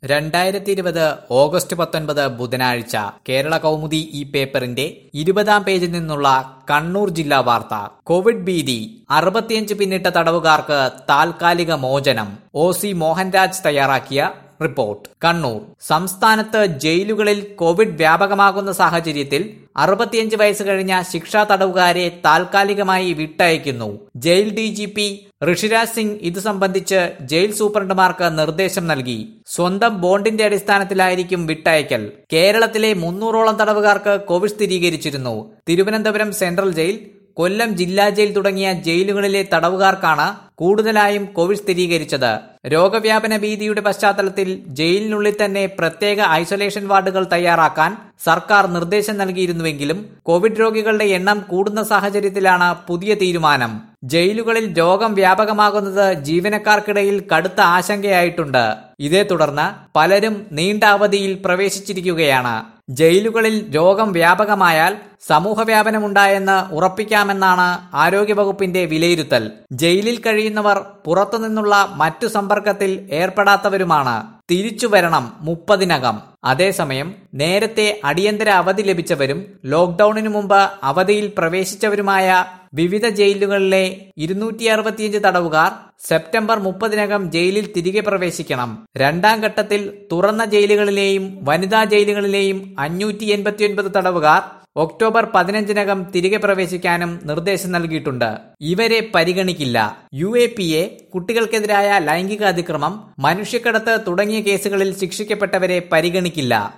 രണ്ടായിരത്തി ഇരുപത് ഓഗസ്റ്റ് പത്തൊൻപത് ബുധനാഴ്ച കേരള കൗമുദി ഈ പേപ്പറിന്റെ ഇരുപതാം പേജിൽ നിന്നുള്ള കണ്ണൂർ ജില്ലാ വാർത്ത കോവിഡ് ഭീതി അറുപത്തിയഞ്ച് പിന്നിട്ട തടവുകാർക്ക് താൽക്കാലിക മോചനം ഒ സി മോഹൻരാജ് തയ്യാറാക്കിയ റിപ്പോർട്ട് കണ്ണൂർ സംസ്ഥാനത്ത് ജയിലുകളിൽ കോവിഡ് വ്യാപകമാകുന്ന സാഹചര്യത്തിൽ അറുപത്തിയഞ്ച് വയസ്സ് കഴിഞ്ഞ ശിക്ഷാ തടവുകാരെ താൽക്കാലികമായി വിട്ടയക്കുന്നു jail D G P Rishiraj Singh ഇത് സംബന്ധിച്ച് ജയിൽ സൂപ്രണ്ടുമാർക്ക് നിർദ്ദേശം നൽകി സ്വന്തം ബോണ്ടിന്റെ അടിസ്ഥാനത്തിലായിരിക്കും വിട്ടയക്കൽ കേരളത്തിലെ മുന്നൂറോളം തടവുകാർക്ക് കോവിഡ് സ്ഥിരീകരിച്ചിരുന്നു തിരുവനന്തപുരം സെൻട്രൽ ജയിൽ കൊല്ലം ജില്ലാ ജയിൽ തുടങ്ങിയ ജയിലുകളിലെ തടവുകാർക്കാണ് കൂടുതലായും കോവിഡ് സ്ഥിരീകരിച്ചത് രോഗവ്യാപന ഭീതിയുടെ പശ്ചാത്തലത്തിൽ ജയിലിനുള്ളിൽ തന്നെ പ്രത്യേക ഐസൊലേഷൻ വാർഡുകൾ തയ്യാറാക്കാൻ സർക്കാർ നിർദ്ദേശം നൽകിയിരുന്നുവെങ്കിലും കോവിഡ് രോഗികളുടെ എണ്ണം കൂടുന്ന സാഹചര്യത്തിലാണ് പുതിയ തീരുമാനം ജയിലുകളിൽ രോഗം വ്യാപകമാകുന്നത് ജീവനക്കാർക്കിടയിൽ കടുത്ത ആശങ്കയായിട്ടുണ്ട് ഇതേ തുടർന്ന് പലരും നീണ്ട അവധിയിൽ പ്രവേശിച്ചിരിക്കുകയാണ് ജയിലുകളിൽ രോഗം വ്യാപകമായാൽ സമൂഹവ്യാപനമുണ്ടായെന്ന് ഉറപ്പിക്കാമെന്നാണ് ആരോഗ്യവകുപ്പിന്റെ വിലയിരുത്തൽ ജയിലിൽ കഴിയുന്നവർ പുറത്തുനിന്നുള്ള മറ്റു സമ്പർക്കത്തിൽ ഏർപ്പെടാത്തവരുമാണ് തിരിച്ചു വരണം മുപ്പതിനകം അതേസമയം നേരത്തെ അടിയന്തര അവധി ലഭിച്ചവരും ലോക്ഡൌണിനു മുമ്പ് അവധിയിൽ പ്രവേശിച്ചവരുമായ വിവിധ ജയിലുകളിലെ ഇരുന്നൂറ്റി അറുപത്തിയഞ്ച് തടവുകാർ സെപ്റ്റംബർ മുപ്പതിനകം ജയിലിൽ തിരികെ പ്രവേശിക്കണം രണ്ടാം ഘട്ടത്തിൽ തുറന്ന ജയിലുകളിലെയും വനിതാ ജയിലുകളിലെയും അഞ്ഞൂറ്റി എൺപത്തിയൊൻപത് തടവുകാർ ഒക്ടോബർ പതിനഞ്ചിനകം തിരികെ പ്രവേശിക്കാനും നിർദ്ദേശം നൽകിയിട്ടുണ്ട് ഇവരെ പരിഗണിക്കില്ല യു എ പി എ കുട്ടികൾക്കെതിരായ ലൈംഗിക അതിക്രമം മനുഷ്യക്കടത്ത് തുടങ്ങിയ കേസുകളിൽ ശിക്ഷിക്കപ്പെട്ടവരെ പരിഗണിക്കില്ല